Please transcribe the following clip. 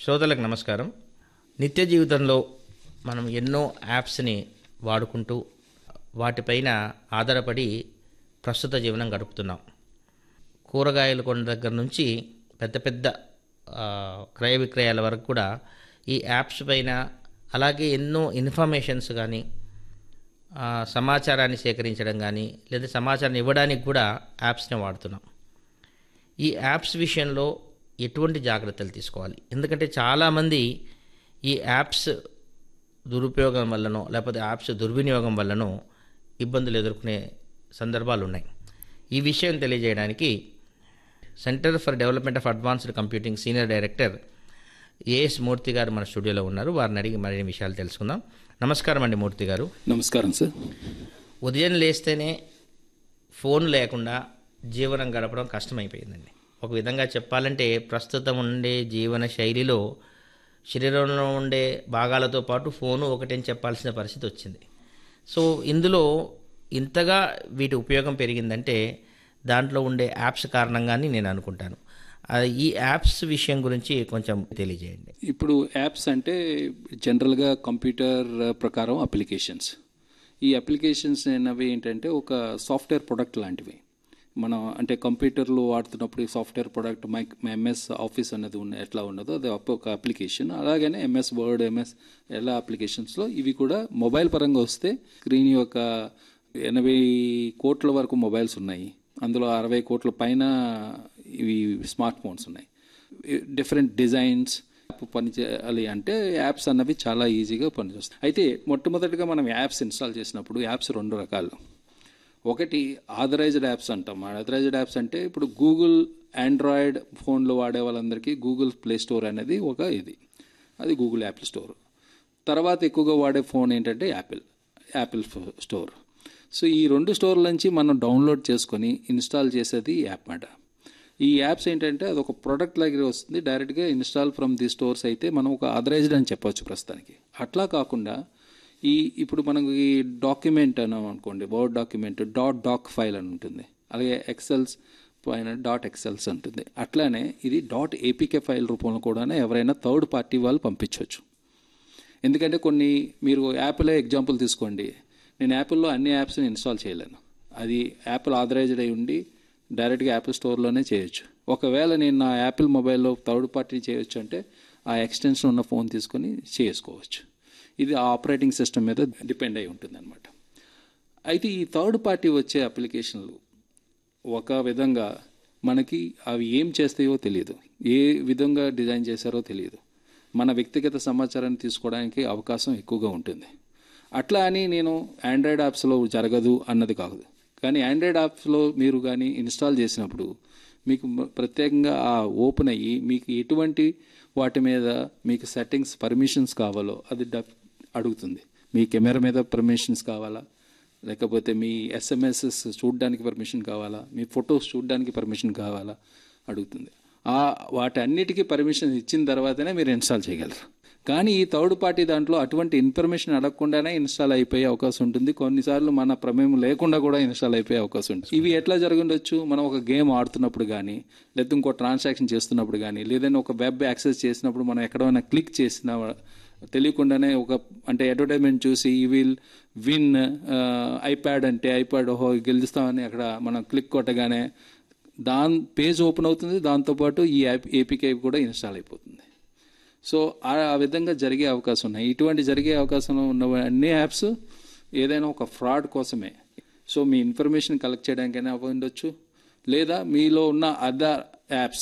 శ్రోతలకు నమస్కారం నిత్య జీవితంలో మనం ఎన్నో యాప్స్ని వాడుకుంటూ వాటిపైన ఆధారపడి ప్రస్తుత జీవనం గడుపుతున్నాం కూరగాయలు కొన్న దగ్గర నుంచి పెద్ద పెద్ద ఆ, క్రయ విక్రయాల వరకు కూడా ఈ యాప్స్ పైన అలాగే ఎన్నో ఇన్ఫర్మేషన్స్ కానీ ఆ, సమాచారాన్ని సేకరించడం కానీ లేదా సమాచారాన్ని ఇవ్వడానికి కూడా యాప్స్ని వాడుతున్నాం ఈ యాప్స్ విషయంలో ఎటువంటి జాగ్రత్తలు తీసుకోవాలి ఎందుకంటే చాలామంది ఈ యాప్స్ దురుపయోగం వల్లనో లేకపోతే యాప్స్ దుర్వినియోగం వల్లనో ఇబ్బందులు ఎదుర్కొనే సందర్భాలు ఉన్నాయి ఈ విషయం తెలియజేయడానికి centre for development of advanced computing senior director AS Murthy garu మన స్టూడియోలో ఉన్నారు వారిని అడిగి మరిన్ని విషయాలు తెలుసుకుందాం నమస్కారం అండి మూర్తి గారు నమస్కారం సార్ ఉదయం లేస్తేనే ఫోన్ లేకుండా జీవనం గడపడం కష్టమైపోయిందండి ఒక విధంగా చెప్పాలంటే ప్రస్తుతం ఉండే జీవన శైలిలో శరీరంలో ఉండే భాగాలతో పాటు ఫోను ఒకటని చెప్పాల్సిన పరిస్థితి వచ్చింది సో ఇందులో ఇంతగా వీటి ఉపయోగం పెరిగిందంటే దాంట్లో ఉండే యాప్స్ కారణంగానే నేను అనుకుంటాను ఆ, ఈ యాప్స్ విషయం గురించి కొంచెం తెలియజేయండి ఇప్పుడు యాప్స్ అంటే జనరల్గా కంప్యూటర్ ప్రకారం అప్లికేషన్స్ ఈ అప్లికేషన్స్ అనేవి ఏంటంటే ఒక సాఫ్ట్వేర్ ప్రొడక్ట్ లాంటివి మనం అంటే కంప్యూటర్లో వాడుతున్నప్పుడు ఈ software product my MS office అనేది ఉన్న ఎట్లా ఉన్నదో అది ఒక- ఒక అప్లికేషన్ అలాగనే ఎంఎస్ వర్డ్ ఎంఎస్ ఎలా అప్లికేషన్స్లో ఇవి కూడా మొబైల్ పరంగా వస్తే స్క్రీన్ యొక్క ఎనభై కోట్ల వరకు మొబైల్స్ ఉన్నాయి అందులో అరవై కోట్ల పైన ఇవి స్మార్ట్ ఫోన్స్ ఉన్నాయి డిఫరెంట్ డిజైన్స్ పని చేయాలి అంటే యాప్స్ అన్నవి చాలా ఈజీగా పనిచేస్తాయి అయితే మొట్టమొదటిగా మనం యాప్స్ ఇన్స్టాల్ చేసినప్పుడు యాప్స్ రెండు రకాలు ఒకటి ఆథరైజ్డ్ యాప్స్ అంటాం ఆథరైజ్డ్ యాప్స్ అంటే ఇప్పుడు గూగుల్ ఆండ్రాయిడ్ ఫోన్లో వాడే వాళ్ళందరికీ గూగుల్ ప్లే స్టోర్ అనేది ఒక ఇది అది గూగుల్ యాపిల్ స్టోర్ తర్వాత ఎక్కువగా వాడే ఫోన్ ఏంటంటే యాపిల్ యాపిల్ ఫో- స్టోర్ సో ఈ రెండు స్టోర్ల నుంచి మనం డౌన్లోడ్ చేసుకొని ఇన్స్టాల్ చేసేది యాప్ మాట ఈ యాప్స్ ఏంటంటే అది ఒక ప్రోడక్ట్ లాగే వస్తుంది డైరెక్ట్గా ఇన్స్టాల్ ఫ్రమ్ ది స్టోర్స్ అయితే మనం ఒక ఆథరైజ్డ్ అని చెప్పొచ్చు ప్రస్తుతానికి అట్లా కాకుండా ఈ ఇప్పుడు మనకు ఈ డాక్యుమెంట్ అన్నాం అనుకోండి word document dot doc file అని ఉంటుంది అలాగే ఎక్సెల్స్ పైన డాట్ ఎక్సెల్స్ ఉంటుంది అట్లానే ఇది డాట్ ఏపీకే ఫైల్ రూపంలో కూడా ఎవరైనా థర్డ్ పార్టీ వాళ్ళు పంపించవచ్చు ఎందుకంటే కొన్ని మీరు యాప్లే ఎగ్జాంపుల్ తీసుకోండి నేను యాపిల్లో అన్ని యాప్స్ని ఇన్స్టాల్ చేయలేను అది యాపిల్ ఆథరైజ్డ్ అయి ఉండి డైరెక్ట్గా యాపిల్ స్టోర్లోనే చేయొచ్చు ఒకవేళ నేను నా యాపిల్ మొబైల్లో థర్డ్ పార్టీ చేయొచ్చు అంటే ఆ ఎక్స్టెన్షన్ ఉన్న ఫోన్ తీసుకొని చేసుకోవచ్చు ఇది ఆ ఆపరేటింగ్ సిస్టమ్ మీద డిపెండ్ అయి ఉంటుంది అనమాట అయితే ఈ థర్డ్ పార్టీ వచ్చే అప్లికేషన్లు ఒక విధంగా మనకి అవి ఏం చేస్తాయో తెలియదు ఏ విధంగా డిజైన్ చేశారో తెలియదు మన వ్యక్తిగత సమాచారాన్ని తీసుకోవడానికి అవకాశం ఎక్కువగా ఉంటుంది అట్లా అని నేను ఆండ్రాయిడ్ యాప్స్లో జరగదు అన్నది కాదు కానీ ఆండ్రాయిడ్ యాప్స్లో మీరు కానీ ఇన్స్టాల్ చేసినప్పుడు మీకు మ- ప్రత్యేకంగా ఆ ఓపెన్ అయ్యి మీకు ఎటువంటి వాటి మీద మీకు సెట్టింగ్స్ పర్మిషన్స్ కావాలో అది డబ్- అడుగుతుంది మీ కెమెరా మీద పర్మిషన్స్ కావాలా లేకపోతే మీ ఎస్ఎంఎస్ఎస్ చూడడానికి పర్మిషన్ కావాలా మీ ఫొటోస్ చూడడానికి పర్మిషన్ కావాలా అడుగుతుంది ఆ వాటన్నిటికీ పర్మిషన్ ఇచ్చిన తర్వాతనే మీరు ఇన్స్టాల్ చేయగలరు కానీ ఈ థర్డ్ పార్టీ దాంట్లో అటువంటి ఇన్ఫర్మేషన్ అడగకుండానే ఇన్స్టాల్ అయిపోయే అవకాశం ఉంటుంది కొన్నిసార్లు మన ప్రమేయం లేకుండా కూడా ఇన్స్టాల్ అయిపోయే అవకాశం ఉంటుంది ఇవి ఎట్లా జరుగుండొచ్చు మనం ఒక గేమ్ ఆడుతున్నప్పుడు కానీ లేదా ఇంకో ట్రాన్సాక్షన్ చేస్తున్నప్పుడు కానీ లేదంటే ఒక వెబ్ యాక్సెస్ చేసినప్పుడు మనం ఎక్కడైనా క్లిక్ చేసిన తెలియకుండానే ఒక అంటే అడ్వర్టైజ్మెంట్ చూసి ఈ విల్ విన్ ఐప్యాడ్ అంటే ఐప్యాడ్ ఓహో గెలుస్తామని అక్కడ మనం క్లిక్ కొట్టగానే దాని పేజ్ ఓపెన్ అవుతుంది దాంతోపాటు ఈ యాప్ ఏపీకే కూడా ఇన్స్టాల్ అయిపోతుంది సో ఆ ఆ విధంగా జరిగే అవకాశం ఉన్నాయి ఇటువంటి జరిగే అవకాశం ఉన్న అన్ని యాప్స్ ఏదైనా ఒక ఫ్రాడ్ కోసమే సో మీ ఇన్ఫర్మేషన్ కలెక్ట్ చేయడానికైనా ఉండొచ్చు లేదా మీలో ఉన్న అదర్ యాప్స్